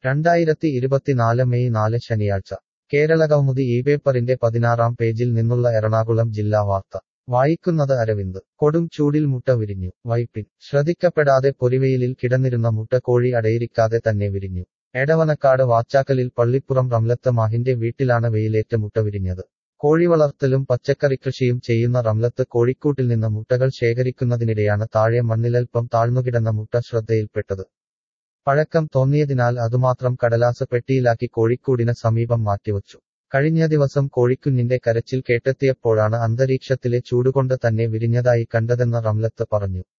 രണ്ടായിരത്തി ഇരുപത്തിനാല് മെയ് നാല് ശനിയാഴ്ച കേരളകൗമുദി ഈ പേപ്പറിന്റെ പതിനാറാം പേജിൽ നിന്നുള്ള എറണാകുളം ജില്ലാ വാർത്ത വായിക്കുന്നത് അരവിന്ദ് കൊടും ചൂടിൽ മുട്ട വിരിഞ്ഞു വൈപ്പിൻ ശ്രദ്ധിക്കപ്പെടാതെ പൊരിവെയിലിൽ കിടന്നിരുന്ന മുട്ട കോഴി അടയിരിക്കാതെ തന്നെ വിരിഞ്ഞു എടവനക്കാട് വാച്ചാക്കലിൽ പള്ളിപ്പുറം റംലത്ത് മാഹിന്റെ വീട്ടിലാണ് വെയിലേറ്റ മുട്ട വിരിഞ്ഞത് കോഴിവളർത്തലും പച്ചക്കറിക്കൃഷിയും ചെയ്യുന്ന റംലത്ത് കോഴിക്കൂട്ടിൽ നിന്ന് മുട്ടകൾ ശേഖരിക്കുന്നതിനിടെയാണ് താഴെ മണ്ണിലൽപ്പം താഴ്ന്നുകിടന്ന മുട്ട ശ്രദ്ധയിൽപ്പെട്ടത് പഴക്കം തോന്നിയതിനാൽ അതുമാത്രം കടലാസ് പെട്ടിയിലാക്കി കോഴിക്കൂടിന് സമീപം മാറ്റിവച്ചു കഴിഞ്ഞ ദിവസം കോഴിക്കുഞ്ഞിന്റെ കരച്ചിൽ കേട്ടെത്തിയപ്പോഴാണ് അന്തരീക്ഷത്തിലെ ചൂടുകൊണ്ട് തന്നെ വിരിഞ്ഞതായി കണ്ടതെന്ന് റംലത്ത് പറഞ്ഞു